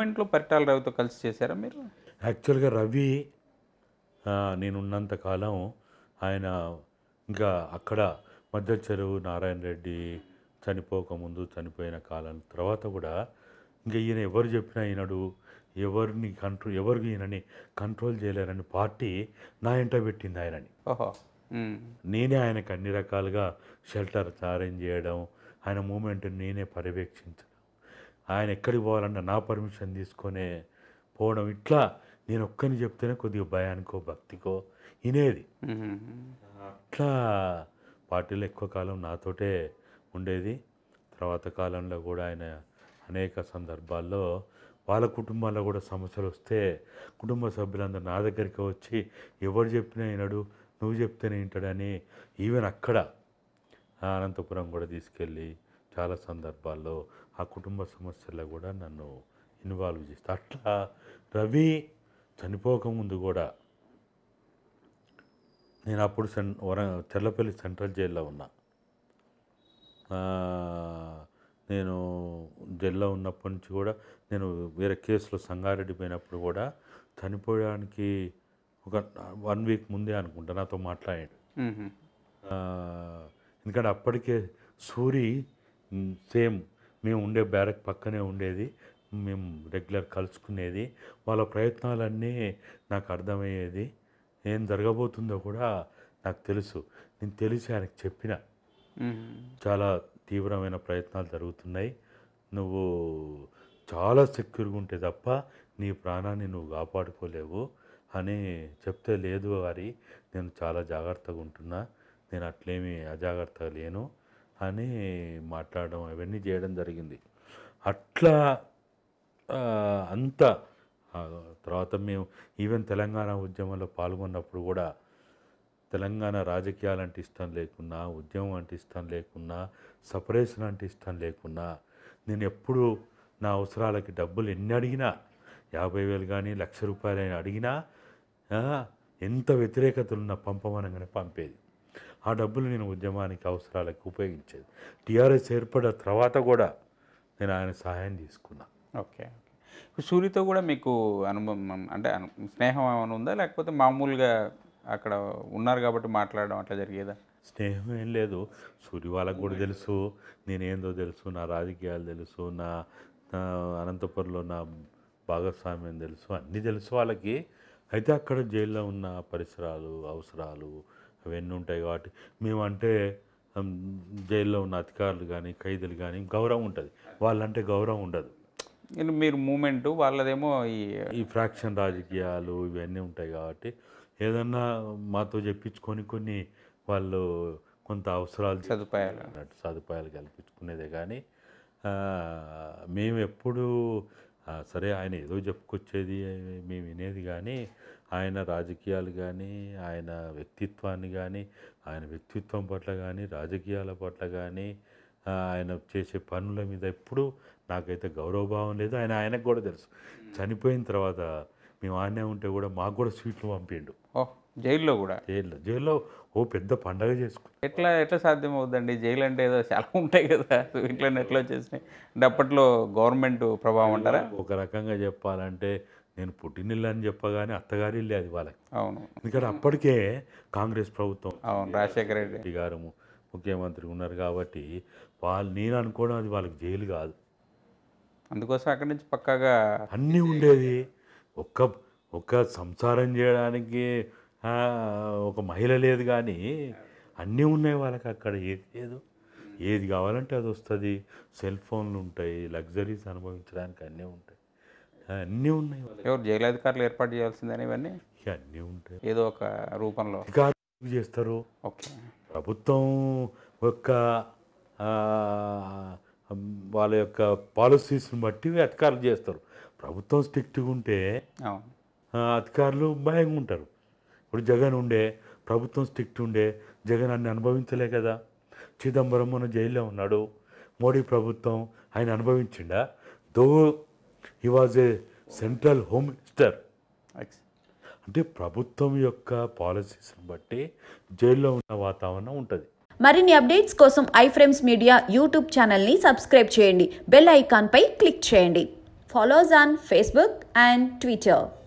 మూమెంట్లో పరిటాల రవితో కలిసి చేశారా మీరు యాక్చువల్గా రవి ఆ, నేనున్నంత కాలం ఆయన ఇంకా అక్కడ మధ్య చెరువు నారాయణ రెడ్డి చనిపోకముందు చనిపోయిన కాలం తర్వాత కూడా ఇంకా ఈయన ఎవరు చెప్పినా ఈయనడు ఎవరిని కంట్రోల్ ఎవరికి ఈయనని కంట్రోల్ చేయలేరని పార్టీ నా ఇంట పెట్టింది ఆయనని ఓహో ఉమ్. నేనే ఆయనకు అన్ని రకాలుగా షెల్టర్ అరేంజ్ చేయడం ఆయన మూమెంట్ నేనే పర్యవేక్షించడం ఆయన ఎక్కడికి పోవాలన్నా నా పర్మిషన్ తీసుకొనే పోవడం ఇట్లా నేను ఒక్కని చెప్తేనే కొద్దిగా భయానికో భక్తికో వినేది ఉమ్. అట్లా పార్టీలో ఎక్కువ కాలం నాతోటే ఉండేది తర్వాత కాలంలో కూడా ఆయన అనేక సందర్భాల్లో వాళ్ళ కుటుంబాల్లో కూడా సమస్యలు వస్తే కుటుంబ సభ్యులందరూ నా దగ్గరికి వచ్చి ఎవరు చెప్పినా వినడు నువ్వు చెప్తేనే వింటాడని ఈవెన్ అక్కడ ఆ అనంతపురం కూడా తీసుకెళ్ళి చాలా సందర్భాల్లో ఆ కుటుంబ సమస్యల్లో కూడా నన్ను ఇన్వాల్వ్ చేస్తా అట్లా రవి చనిపోకముందు కూడా నేను అప్పుడు సెన్ వర చెర్లపల్లి సెంట్రల్ జైల్లో ఉన్నా ఆ, నేను జైల్లో ఉన్నప్పటి నుంచి కూడా నేను వేరే కేసులో సంగారెడ్డి పోయినప్పుడు కూడా చనిపోవడానికి ఒక వన్ వీక్ ముందే అనుకుంటా నాతో మాట్లాడాడు ఉమ్. ఆ, ఎందుకంటే అప్పటికే సూరి మ్, సేమ్ మేము ఉండే బ్యారక్ పక్కనే ఉండేది మేము రెగ్యులర్ కలుసుకునేది వాళ్ళ ప్రయత్నాలన్నీ నాకు అర్థమయ్యేది ఏం జరగబోతుందో కూడా నాకు తెలుసు నేను తెలిసి ఆయనకు చెప్పిన ఉమ్. చాలా తీవ్రమైన ప్రయత్నాలు జరుగుతున్నాయి నువ్వు చాలా సెక్యూర్గా ఉంటే తప్ప నీ ప్రాణాన్ని నువ్వు కాపాడుకోలేవు అని చెప్తే లేదు వారి నేను చాలా జాగ్రత్తగా ఉంటున్నా నేను అట్లేమీ అజాగ్రత్తగా లేను అని మాట్లాడడం అవన్నీ చేయడం జరిగింది అట్లా ఆ, అంత ఆ, తర్వాత మేము ఈవెన్ తెలంగాణ ఉద్యమంలో పాల్గొన్నప్పుడు కూడా తెలంగాణ రాజకీయాలంటే ఇష్టం లేకున్నా ఉద్యమం అంటే ఇష్టం లేకున్నా సపరేషన్ అంటే ఇష్టం లేకున్నా నేను ఎప్పుడు నా అవసరాలకి డబ్బులు ఎన్ని అడిగినా యాభై వేలు కానీ లక్ష రూపాయలు అయినా అడిగినా ఆ, ఎంత వ్యతిరేకతలున్నా పంపమనగానే పంపేది ఆ డబ్బులు నేను ఉద్యమానికి అవసరాలకు ఉపయోగించేది టీఆర్ఎస్ ఏర్పడిన తర్వాత కూడా నేను ఆయన సహాయం తీసుకున్నా ఓకే ఓకే ఇప్పుడు సూరితో కూడా మీకు అనుభవం అంటే అను- స్నేహం ఏమైనా ఉందా లేకపోతే మామూలుగా అక్కడ ఉన్నారు కాబట్టి మాట్లాడడం అట్లా జరిగేదా స్నేహం ఏం లేదు సూర్య వాళ్ళకు కూడా తెలుసు నేనేందో తెలుసు నా రాజకీయాలు తెలుసు నా నా అనంతపురంలో నా భాగస్వామ్యం తెలుసు అన్నీ తెలుసు వాళ్ళకి అయితే అక్కడ జైల్లో ఉన్న పరిసరాలు అవసరాలు అవన్నీ ఉంటాయి కాబట్టి మేమంటే ఉమ్, జైల్లో ఉన్న అధికారులు కానీ ఖైదీలు కానీ గౌరవం ఉంటుంది వాళ్ళంటే గౌరవం ఉండదు ఇది మీరు మూమెంట్ వాళ్ళదేమో ఈ ఈ ఫ్రాక్షన్ రాజకీయాలు ఇవన్నీ ఉంటాయి కాబట్టి ఏదన్నా మాతో చెప్పించుకొని కొన్ని వాళ్ళు కొంత అవసరాలు సదుపాయాలు అన్నట్టు సదుపాయాలు కల్పించుకునేదే కానీ ఆ, మేము ఎప్పుడు ఆ, సరే ఆయన ఏదో చెప్పుకొచ్చేది మేము వినేది కానీ ఆయన రాజకీయాలు కానీ ఆయన వ్యక్తిత్వాన్ని కానీ ఆయన వ్యక్తిత్వం పట్ల కానీ రాజకీయాల పట్ల కానీ ఆ, ఆయన చేసే పనుల మీద ఎప్పుడు నాకైతే గౌరవభావం లేదు ఆయన ఆయనకు కూడా తెలుసు చనిపోయిన తర్వాత మేము ఆడనే ఉంటే కూడా మాకు కూడా స్వీట్లు పంపిండు ఓ జైల్లో కూడా జైల్లో జైల్లో ఓ పెద్ద పండగ చేసుకున్నాం ఎట్లా ఎట్లా సాధ్యం అవుతుందండి జైలు అంటే ఏదో చాలా ఉంటాయి కదా ఇంట్లో ఎట్లా వచ్చేసినాయి అంటే అప్పట్లో గవర్నమెంట్ ప్రభావం అంటారా ఒక రకంగా చెప్పాలంటే నేను పుట్టినిల్లు అని చెప్పగానే అత్తగారి ఇల్లే అది వాళ్ళకి అవును ఎందుకంటే అప్పటికే కాంగ్రెస్ ప్రభుత్వం అవును రాజశేఖర రెడ్డి రెడ్డి గారు ము- ముఖ్యమంత్రి ఉన్నారు కాబట్టి వాళ్ళు నేను అనుకోవడం అది వాళ్ళకి జైలు కాదు అందుకోసం అక్కడి నుంచి పక్కాగా అన్నీ ఉండేది ఒక్క ఒక్క సంసారం చేయడానికి ఆ, ఒక మహిళ లేదు కానీ అన్నీ ఉన్నాయి వాళ్ళకి అక్కడ ఏది లేదు ఏది కావాలంటే అది వస్తుంది సెల్ ఫోన్లు ఉంటాయి లగ్జరీస్ అనుభవించడానికి అన్నీ ఉంటాయి అన్నీ ఉన్నాయి వాళ్ళకి ఎవరు జైలు అధికారులు ఏర్పాటు చేయాల్సిందని ఇవన్నీ ఇక అన్నీ ఉంటాయి ఏదో ఒక రూపంలో అధికారులు చేస్తారు ఓకే ప్రభుత్వం యొక్క ఆ, వాళ్ళ యొక్క పాలసీస్ని బట్టి అధికారులు చేస్తారు ప్రభుత్వం స్ట్రిక్ట్గా ఉంటే అవును ఆ, అధికారులు భయంగా ఉంటారు ఇప్పుడు జగన్ ఉండే ప్రభుత్వం స్ట్రిక్ట్ ఉండే జగన్ అన్ని అనుభవించలే కదా చిదంబరం మన జైల్లో ఉన్నాడు మోడీ ప్రభుత్వం ఆయన అనుభవించిండా though he was a central home minister ex అంటే ప్రభుత్వం యొక్క పాలసీస్ని బట్టి జైల్లో ఉన్న వాతావరణం ఉంటుంది మరిన్ని అప్డేట్స్ కోసం ఐఫ్రేమ్స్ మీడియా యూట్యూబ్ ఛానల్ని సబ్స్క్రైబ్ చేయండి బెల్ ఐకాన్పై క్లిక్ చేయండి Follow us on Facebook and Twitter.